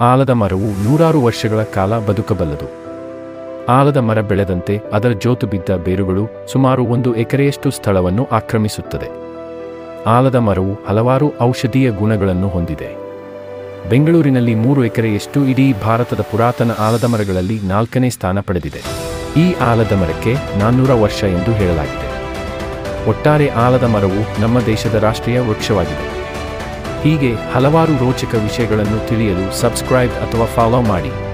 ಆಲದ ಮರವು ನೂರಾರು ವರ್ಷಗಳ ಕಾಲ ಬದುಕಬಲ್ಲದು ಆಲದ ಮರ ಬೆಳೆದಂತೆ ಅದರ ಜೋತು ಬಿದ್ದ ಬೇರುಗಳು ಸುಮಾರು ಒಂದು ಎಕರೆಯಷ್ಟು ಸ್ಥಳವನ್ನು ಆಕ್ರಮಿಸುತ್ತದೆ ಆಲದ ಮರವು ಹಲವಾರು ಔಷಧೀಯ ಗುಣಗಳನ್ನು ಹೊಂದಿದೆ ಬೆಂಗಳೂರಿನಲ್ಲಿ ಮೂರು ಎಕರೆಯಷ್ಟು ಇಡೀ ಭಾರತದ ಪುರಾತನ ಆಲದ ಮರಗಳಲ್ಲಿ ನಾಲ್ಕನೇ ಸ್ಥಾನ ಪಡೆದಿದೆ ಈ ಆಲದ ಮರಕ್ಕೆ ನಾನ್ನೂರ ವರ್ಷ ಎಂದು ಹೇಳಲಾಗಿದೆ ಒಟ್ಟಾರೆ ಆಲದ ಮರವು ನಮ್ಮ ದೇಶದ ರಾಷ್ಟ್ರೀಯ ವೃಕ್ಷವಾಗಿದೆ ಹೀಗೆ ಹಲವಾರು ರೋಚಕ ವಿಷಯಗಳನ್ನು ತಿಳಿಯಲು ಸಬ್ಸ್ಕ್ರೈಬ್ ಅಥವಾ ಫಾಲೋ ಮಾಡಿ